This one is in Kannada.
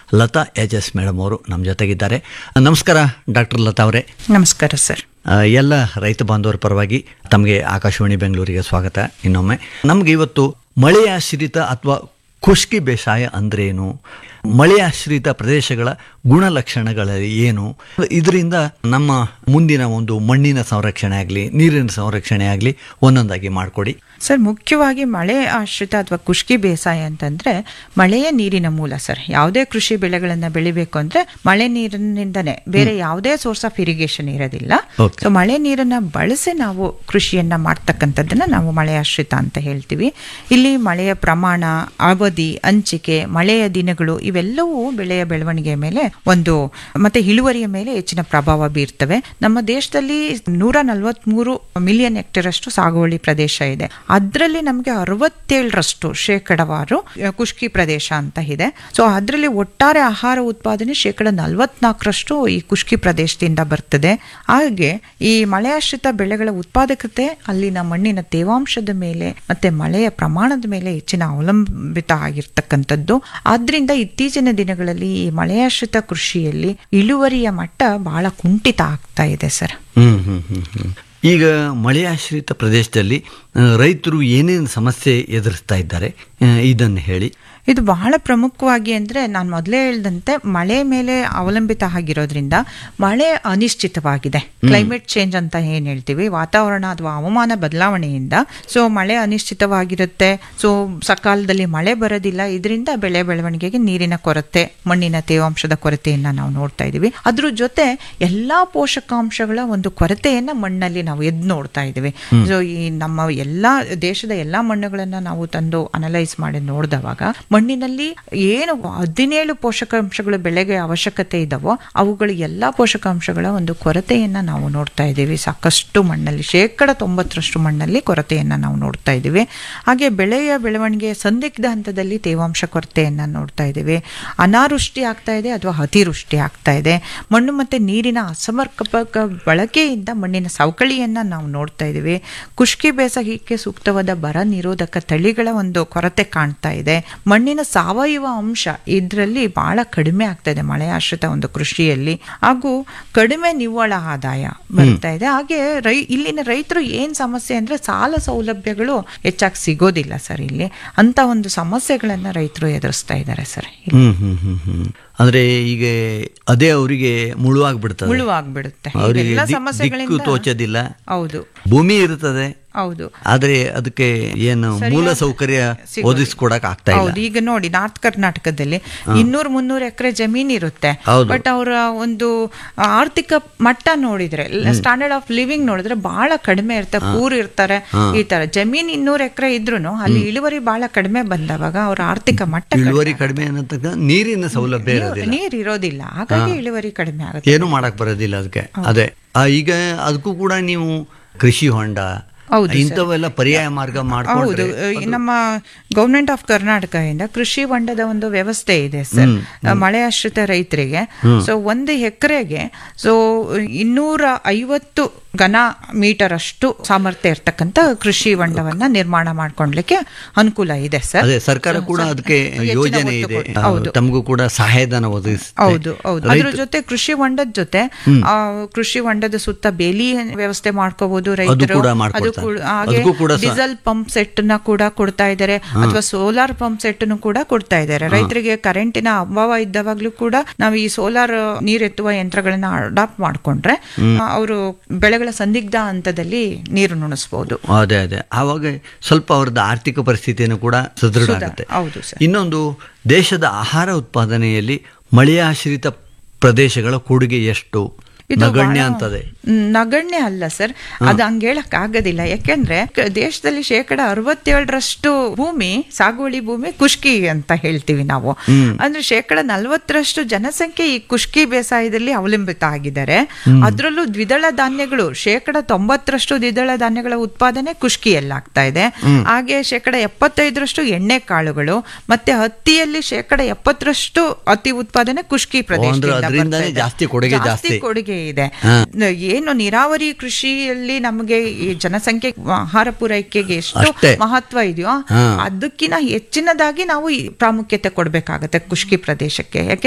ಲತಾ ಎಚ್ ಎಸ್ ಮೇಡಮ್ ಅವರು ನಮ್ಮ ಜೊತೆಗಿದ್ದಾರೆ ನಮಸ್ಕಾರ ಡಾಕ್ಟರ್ ಲತಾ ಅವರೇ ನಮಸ್ಕಾರ ಸರ್ ಆ, ಎಲ್ಲ ರೈತ ಬಾಂಧವರ ಪರವಾಗಿ ತಮಗೆ ಆಕಾಶವಾಣಿ ಬೆಂಗಳೂರಿಗೆ ಸ್ವಾಗತ ಇನ್ನೊಮ್ಮೆ ನಮ್ಗೆ ಇವತ್ತು ಮಳೆಯಾಶ್ರಿತ ಅಥವಾ ಖುಷ್ಕಿ ಬೇಸಾಯ ಅಂದ್ರೇನು ಮಳೆಯಾಶ್ರಿತ ಪ್ರದೇಶಗಳ ಗುಣಲಕ್ಷಣಗಳ ಏನು ಇದರಿಂದ ನಮ್ಮ ಮುಂದಿನ ಒಂದು ಮಣ್ಣಿನ ಸಂರಕ್ಷಣೆ ಆಗಲಿ ನೀರಿನ ಸಂರಕ್ಷಣೆ ಆಗಲಿ ಒಂದೊಂದಾಗಿ ಮಾಡಿಕೊಡಿ ಸರ್ ಮುಖ್ಯವಾಗಿ ಮಳೆ ಆಶ್ರಿತ ಅಥವಾ ಖುಷ್ಕಿ ಬೇಸಾಯ ಅಂತಂದ್ರೆ ಮಳೆಯ ನೀರಿನ ಮೂಲ ಸರ್ ಯಾವುದೇ ಕೃಷಿ ಬೆಳೆಗಳನ್ನ ಬೆಳಿಬೇಕು ಅಂದ್ರೆ ಮಳೆ ನೀರಿನಿಂದನೇ ಬೇರೆ ಯಾವುದೇ ಸೋರ್ಸ್ ಆಫ್ ಇರಿಗೇಷನ್ ಇರೋದಿಲ್ಲ Okay. ಸೊ ಮಳೆ ನೀರನ್ನ ಬಳಸಿ ನಾವು ಕೃಷಿಯನ್ನ ಮಾಡ್ತಕ್ಕಂಥದ್ದನ್ನ ನಾವು ಮಳೆ ಆಶ್ರಿತ ಅಂತ ಹೇಳ್ತೀವಿ ಇಲ್ಲಿ ಮಳೆಯ ಪ್ರಮಾಣ ಅವಧಿ ಹಂಚಿಕೆ ಮಳೆಯ ದಿನಗಳು ಇವೆಲ್ಲವೂ ಬೆಳೆಯ ಬೆಳವಣಿಗೆಯ ಮೇಲೆ ಒಂದು ಮತ್ತೆ ಇಳುವರಿಯ ಮೇಲೆ ಹೆಚ್ಚಿನ ಪ್ರಭಾವ ಬೀರ್ತವೆ ನಮ್ಮ ದೇಶದಲ್ಲಿ ನೂರ ನಲವತ್ಮೂರು ಮಿಲಿಯನ್ ಹೆಕ್ಟೇರ್ ಅಷ್ಟು ಸಾಗುವಳಿ ಪ್ರದೇಶ ಇದೆ ಅದರಲ್ಲಿ ನಮಗೆ ಅರವತ್ತೇಳರಷ್ಟು ಶೇಕಡವಾರು ಅಹ್, ಖುಷ್ಕಿ ಪ್ರದೇಶ ಅಂತ ಇದೆ ಸೊ ಅದರಲ್ಲಿ ಒಟ್ಟಾರೆ ಆಹಾರ ಉತ್ಪಾದನೆ ಶೇಕಡ ನಲವತ್ನಾಲ್ಕರಷ್ಟು ಈ ಖುಷ್ಕಿ ಪ್ರದೇಶದಿಂದ ಬರ್ತದೆ ಹಾಗೆ ಈ ಮಳೆಯಾಶ್ರಿತ ಬೆಳೆಗಳ ಉತ್ಪಾದಕತೆ ಅಲ್ಲಿನ ಮಣ್ಣಿನ ತೇವಾಂಶದ ಮೇಲೆ ಮತ್ತೆ ಮಳೆಯ ಪ್ರಮಾಣದ ಮೇಲೆ ಹೆಚ್ಚಿನ ಅವಲಂಬಿತ ಆಗಿರ್ತಕ್ಕಂಥದ್ದು ಆದ್ರಿಂದ ಇತ್ತೀಚಿನ ದಿನಗಳಲ್ಲಿ ಈ ಮಳೆಯಾಶ್ರಿತ ಕೃಷಿಯಲ್ಲಿ ಇಳುವರಿಯ ಮಟ್ಟ ಬಹಳ ಕುಂಠಿತ ಆಗ್ತಾ ಇದೆ ಸರ್ ಹ್ಮ್ ಹ್ಮ್ ಹ್ಮ್ ಹ್ಮ್. ಈಗ ಮಳೆಯಾಶ್ರಿತ ಪ್ರದೇಶದಲ್ಲಿ ಆ, ರೈತರು ಏನೇನು ಸಮಸ್ಯೆ ಎದುರಿಸ್ತಾ ಇದ್ದಾರೆ ಆ, ಇದನ್ನು ಹೇಳಿ ಇದು ಬಹಳ ಪ್ರಮುಖವಾಗಿ ಅಂದ್ರೆ ನಾನು ಮೊದಲೇ ಹೇಳ್ದಂತೆ ಮಳೆ ಮೇಲೆ ಅವಲಂಬಿತ ಆಗಿರೋದ್ರಿಂದ ಮಳೆ ಅನಿಶ್ಚಿತವಾಗಿದೆ ಕ್ಲೈಮೇಟ್ ಚೇಂಜ್ ಅಂತ ಏನ್ ಹೇಳ್ತೀವಿ ವಾತಾವರಣ ಅಥವಾ ಹವಾಮಾನ ಬದಲಾವಣೆಯಿಂದ ಸೊ ಮಳೆ ಅನಿಶ್ಚಿತವಾಗಿರುತ್ತೆ ಸೊ ಸಕಾಲದಲ್ಲಿ ಮಳೆ ಬರೋದಿಲ್ಲ ಇದರಿಂದ ಬೆಳೆ ಬೆಳವಣಿಗೆಗೆ ನೀರಿನ ಕೊರತೆ ಮಣ್ಣಿನ ತೇವಾಂಶದ ಕೊರತೆಯನ್ನ ನಾವು ನೋಡ್ತಾ ಇದೀವಿ ಅದ್ರ ಜೊತೆ ಎಲ್ಲಾ ಪೋಷಕಾಂಶಗಳ ಒಂದು ಕೊರತೆಯನ್ನ ಮಣ್ಣಲ್ಲಿ ನಾವು ಎದ್ದು ನೋಡ್ತಾ ಇದೀವಿ ಸೊ ಈ ನಮ್ಮ ಎಲ್ಲಾ ದೇಶದ ಎಲ್ಲಾ ಮಣ್ಣುಗಳನ್ನ ನಾವು ತಂದು ಅನಲೈಸ್ ಮಾಡಿ ನೋಡಿದವಾಗ ಮಣ್ಣಿನಲ್ಲಿ ಏನು ಹದಿನೇಳು ಪೋಷಕಾಂಶಗಳು ಬೆಳೆಗೆ ಅವಶ್ಯಕತೆ ಇದಾವೋ ಅವುಗಳ ಎಲ್ಲಾ ಪೋಷಕಾಂಶಗಳ ಒಂದು ಕೊರತೆಯನ್ನ ನಾವು ನೋಡ್ತಾ ಇದ್ದೀವಿ ಸಾಕಷ್ಟು ಮಣ್ಣಲ್ಲಿ ಶೇಕಡ ತೊಂಬತ್ತರಷ್ಟು ಮಣ್ಣಲ್ಲಿ ಕೊರತೆಯನ್ನ ನಾವು ನೋಡ್ತಾ ಇದ್ದೀವಿ ಹಾಗೆ ಬೆಳೆಯ ಬೆಳವಣಿಗೆ ಸಂದಿಗ್ಧ ಹಂತದಲ್ಲಿ ತೇವಾಂಶ ಕೊರತೆಯನ್ನ ನೋಡ್ತಾ ಇದ್ದೀವಿ ಅನಾವೃಷ್ಟಿ ಆಗ್ತಾ ಇದೆ ಅಥವಾ ಅತಿವೃಷ್ಟಿ ಆಗ್ತಾ ಇದೆ ಮಣ್ಣು ಮತ್ತೆ ನೀರಿನ ಅಸಮರ್ಪಕ ಬಳಕೆಯಿಂದ ಮಣ್ಣಿನ ಸವಕಳಿಯನ್ನ ನಾವು ನೋಡ್ತಾ ಇದ್ದೀವಿ ಖುಷ್ಕಿ ಬೇಸಾಯಕ್ಕೆ ಸೂಕ್ತವಾದ ಬರ ನಿರೋಧಕ ತಳಿಗಳ ಒಂದು ಕೊರತೆ ಕಾಣ್ತಾ ಇದೆ ಮಣ್ಣಿನ ಸಾವಯವ ಅಂಶ ಇದರಲ್ಲಿ ಬಹಳ ಕಡಿಮೆ ಆಗ್ತಾ ಇದೆ ಮಳೆ ಆಶ್ರಿತ ಒಂದು ಕೃಷಿಯಲ್ಲಿ ಹಾಗೂ ಕಡಿಮೆ ನಿವ್ವಳ ಆದಾಯ ಬರ್ತಾ ಇದೆ ಹಾಗೆ ರೈ ಇಲ್ಲಿನ ರೈತರು ಏನ್ ಸಮಸ್ಯೆ ಅಂದ್ರೆ ಸಾಲ ಸೌಲಭ್ಯಗಳು ಹೆಚ್ಚಾಗಿ ಸಿಗೋದಿಲ್ಲ ಸರ್ ಇಲ್ಲಿ ಅಂತ ಒಂದು ಸಮಸ್ಯೆಗಳನ್ನ ರೈತರು ಎದುರಿಸ್ತಾ ಇದ್ದಾರೆ ಸರ್ ಹ್ಮ್ ಹ್ಮ್ ಹ್ಮ್ ಹ್ಮ್ ಅಂದ್ರೆ ಈಗ ಅದೇ ಅವರಿಗೆ ಮುಳುವಾಗ್ಬಿಡ್ತದೆ ಮುಳುವಾಗ್ಬಿಡುತ್ತೆ ಅವರಿಗೆ ಇವೆಲ್ಲ ದಿಕ್ಕು ಸಮಸ್ಯೆಗಳಿಂದ ತೋಚೋದಿಲ್ಲ ಹೌದು ಭೂಮಿ ಇರ್ತದೆ ಹೌದು ಆದ್ರೆ ಅದಕ್ಕೆ ಏನು ಮೂಲ ಸೌಕರ್ಯ ಒದಗಿಸ್ಕೊಡಕ್ ಆಗ್ತಾ ಇಲ್ಲ ಹೌದು ಈಗ ನೋಡಿ ನಾರ್ತ್ ಕರ್ನಾಟಕದಲ್ಲಿ ಇನ್ನೂರ್ ಮುನ್ನೂರು ಎಕರೆ ಜಮೀನ್ ಇರುತ್ತೆ ಹೌದು. ಬಟ್ ಅವರ ಒಂದು ಆರ್ಥಿಕ ಮಟ್ಟ ನೋಡಿದ್ರೆ ಸ್ಟ್ಯಾಂಡರ್ಡ್ ಆಫ್ ಲಿವಿಂಗ್ ನೋಡಿದ್ರೆ ಬಹಳ ಕಡಿಮೆ ಇರ್ತಾರೆ ಪೂರ್ ಇರ್ತಾರೆ ಈ ತರ ಜಮೀನ್ ಇನ್ನೂರು ಎಕರೆ ಇದ್ರೂನು ಅಲ್ಲಿ ಇಳುವರಿ ಬಹಳ ಕಡಿಮೆ ಬಂದವಾಗ ಅವ್ರ ಆರ್ಥಿಕ ಮಟ್ಟ ಇಳುವರಿ ಕಡಿಮೆ ಅನ್ನತಕ್ಕ ನೀರಿನ ಸೌಲಭ್ಯ ಇರೋದಿಲ್ಲ ನೀರ್ ಇರೋದಿಲ್ಲ ಹಾಗಾಗಿ ಇಳುವರಿ ಕಡಿಮೆ ಆಗುತ್ತೆ ಏನು ಮಾಡಕ್ ಬರೋದಿಲ್ಲ ಅದಕ್ಕೆ ಅದೇ ಆ, ಈಗ ಅದಕ್ಕೂ ಕೂಡ ನೀವು ಕೃಷಿ ಹೊಂಡ ಹೌದು ಸರ್. ಇಂಥವೆಲ್ಲ ಪರ್ಯಾಯ ಮಾರ್ಗ ಹೌದು ಮಾಡ್ಕೊಂಡ್ರೆ ಈ ನಮ್ಮ ಗವರ್ಮೆಂಟ್ ಆಫ್ ಕರ್ನಾಟಕದಿಂದ ಕೃಷಿ ಹೊಂಡದ ಒಂದು ವ್ಯವಸ್ಥೆ ಇದೆ ಸರ್ ಮಳೆ ಆಶ್ರಿತ ರೈತರಿಗೆ ಸೊ ಒಂದು ಎಕರೆಗೆ ಸೊ ಇನ್ನೂರ ಐವತ್ತು ಘನ ಮೀಟರ್ ಅಷ್ಟು ಸಾಮರ್ಥ್ಯ ಇರ್ತಕ್ಕಂಥ ಕೃಷಿ ಹೊಂಡವನ್ನ ನಿರ್ಮಾಣ ಮಾಡ್ಕೊಳ್ಲಿಕ್ಕೆ ಅನುಕೂಲ ಇದೆ ಸರ್ ಅದೇ ಸರ್ಕಾರ ಕೂಡ ಅದಕ್ಕೆ ಹೆಚ್ಚಿನ ಯೋಜನೆ ಒತ್ತು ಇದೆ ಕೊಟ್ಟು- ಆ, ಹೌದು. ತಮಗೂ ಕೂಡ ಸಹಾಯಧನ ಒದಗಿಸುತ್ತೆ ಹೌದು ಹೌದು ಅದ್ರ ಜೊತೆ ಕೃಷಿ ಹೊಂಡದ ಜೊತೆ ಆ, ಕೃಷಿ ಹೊಂಡದ ಸುತ್ತ ಬೇಲಿ ವ್ಯವಸ್ಥೆ ಮಾಡ್ಕೋಬಹುದು ರೈತರು ಕೂಡ ಅದು ಮಾಡ್ಕೊಡ್ತಾರೆ. ಕೂಡ- ಹಾಗೆ ಅದಕ್ಕೂ ಕೂಡ ಸ- ಡೀಸೆಲ್ ಪಂಪ್ ಸೆಟ್ ನ ಕೂಡ ಕೊಡ್ತಾ ಇದ್ದಾರೆ ಅಥವಾ ಸೋಲಾರ್ ಪಂಪ್ ಸೆಟ್ ಕೂಡ ಕೊಡ್ತಾ ಇದ್ದಾರೆ ರೈತರಿಗೆ ಕರೆಂಟಿನ ಅಭಾವ ಇದ್ದವಾಗ್ಲೂ ಕೂಡ ನಾವು ಈ ಸೋಲಾರ್ ನೀರೆತ್ತುವ ಯಂತ್ರಗಳನ್ನ ಅಡಾಪ್ಟ್ ಮಾಡ್ಕೊಂಡ್ರೆ ಅವರು ಬೆಳೆಗಳ ಸಂದಿಗ್ಧ ಹಂತದಲ್ಲಿ ನೀರು ನುಣಿಸಬಹುದು ಅದೇ ಅದೇ ಆವಾಗ ಸ್ವಲ್ಪ ಅವ್ರದ್ದು ಆರ್ಥಿಕ ಪರಿಸ್ಥಿತಿಯನ್ನು ಕೂಡ ಸದೃಢ ಆಗುತ್ತೆ ಹೌದು ಸರ್ ಇನ್ನೊಂದು ದೇಶದ ಆಹಾರ ಉತ್ಪಾದನೆಯಲ್ಲಿ ಮಳೆಯಾಶ್ರಿತ ಪ್ರದೇಶಗಳ ಕೊಡುಗೆ ಎಷ್ಟು ಇದು ನಗಣ್ಯ ಬಹಳ- ಅಂತದೆ ಮ್, ನಗಣ್ಯ ಅಲ್ಲ ಸರ್ ಅದು ಹಂಗ ಹೇಳಕ್ ಆಗೋದಿಲ್ಲ ಯಾಕೆಂದ್ರೆ ಕ- ದೇಶದಲ್ಲಿ ಶೇಕಡ ಅರವತ್ತೇಳರಷ್ಟು ಭೂಮಿ ಸಾಗುವಳಿ ಭೂಮಿ ಕುಷ್ಕಿ ಅಂತ ಹೇಳ್ತೀವಿ ನಾವು ಅಂದ್ರೆ ಶೇಕಡ ನಲವತ್ತರಷ್ಟು ಜನಸಂಖ್ಯೆ ಈ ಕುಷ್ಕಿ ಬೇಸಾಯದಲ್ಲಿ ಅವಲಂಬಿತ ಆಗಿದ್ದಾರೆ ಅದರಲ್ಲೂ ದ್ವಿದಳ ಧಾನ್ಯಗಳು ಶೇಕಡ ತೊಂಬತ್ತರಷ್ಟು ದ್ವಿದಳ ಧಾನ್ಯಗಳ ಉತ್ಪಾದನೆ ಕುಷ್ಕಿಯಲ್ಲಿ ಆಗ್ತಾ ಇದೆ ಹಾಗೆ ಶೇಕಡ ಎಪ್ಪತ್ತೈದರಷ್ಟು ಎಣ್ಣೆ ಕಾಳುಗಳು ಮತ್ತೆ ಹತ್ತಿಯಲ್ಲಿ ಶೇಕಡ ಎಪ್ಪತ್ತರಷ್ಟು ಹತ್ತಿ ಉತ್ಪಾದನೆ ಕುಷ್ಕಿ ಪ್ರದೇಶದಿಂದ ಅದ್ರಿಂದಾನೇ ಬರ್ತಾ ಇದೆ. ಜಾಸ್ತಿ ಕೊಡುಗೆ ಜಾಸ್ತಿ. ಕೊಡುಗೆ ಇದೆ ನ- ಏನು ನೀರಾವರಿ ಕೃಷಿಯಲ್ಲಿ ನಮಗೆ ಈ ಜನಸಂಖ್ಯೆ ಆಹಾರ ಪೂರೈಕೆಗೆ ಎಷ್ಟು ಅಷ್ಟೇ. ಮಹತ್ವ ಇದೆಯೋ ಹಾ. ಅದಕ್ಕಿಂತ ಹೆಚ್ಚಿನದಾಗಿ ನಾವು ಈ ಪ್ರಾಮುಖ್ಯತೆ ಕೊಡಬೇಕಾಗತ್ತೆ ಕುಷ್ಕಿ ಪ್ರದೇಶಕ್ಕೆ ಯಾಕೆ